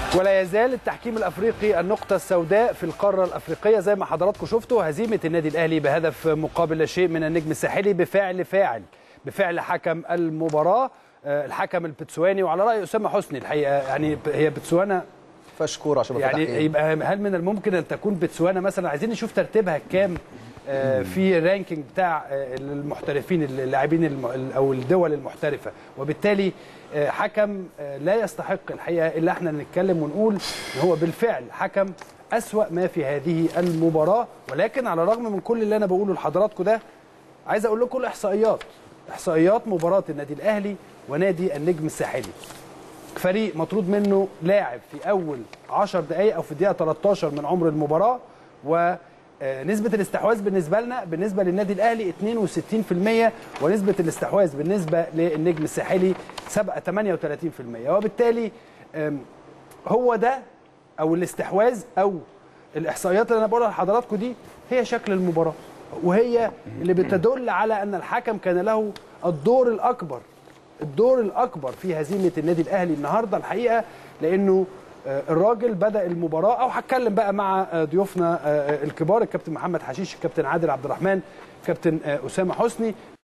ولا يزال التحكيم الافريقي النقطه السوداء في القاره الافريقيه زي ما حضراتكم شفتوا هزيمه النادي الاهلي بهدف مقابل لا شيء من النجم الساحلي بفعل فاعل بفعل حكم المباراه آه، الحكم البتسواني وعلى راي اسامه حسني الحقيقه يعني هي بتسوانا فيهاش كوره عشان يعني يبقى هل من الممكن ان تكون بتسوانا مثلا عايزين نشوف ترتيبها كام آه، في الرانكينج بتاع آه، المحترفين اللاعبين الم- او الدول المحترفه وبالتالي آه، حكم آه، لا يستحق الحقيقه الا احنا نتكلم ونقول ان هو بالفعل حكم أسوأ ما في هذه المباراه ولكن على الرغم من كل اللي انا بقوله لحضراتكم ده عايز اقول لكم الاحصائيات احصائيات مباراه النادي الاهلي ونادي النجم الساحلي فريق مطرود منه لاعب في اول 10 دقائق او في الدقيقه 13 من عمر المباراه ونسبة الاستحواذ بالنسبة لنا بالنسبة للنادي الأهلي 62% ونسبة الاستحواذ بالنسبة للنجم الساحلي سبقة 38% وبالتالي أم، هو ده أو الاستحواذ أو الإحصائيات اللي أنا بقولها لحضراتكم دي هي شكل المباراة وهي اللي بتدل على أن الحكم كان له الدور الأكبر الدور الاكبر في هزيمه النادي الاهلي النهارده الحقيقه لانه آه، الراجل بدا المباراه او هتكلم بقى مع آه، ضيوفنا آه، الكبار الكابتن محمد حشيش الكابتن عادل عبد الرحمن كابتن آه، اسامه حسني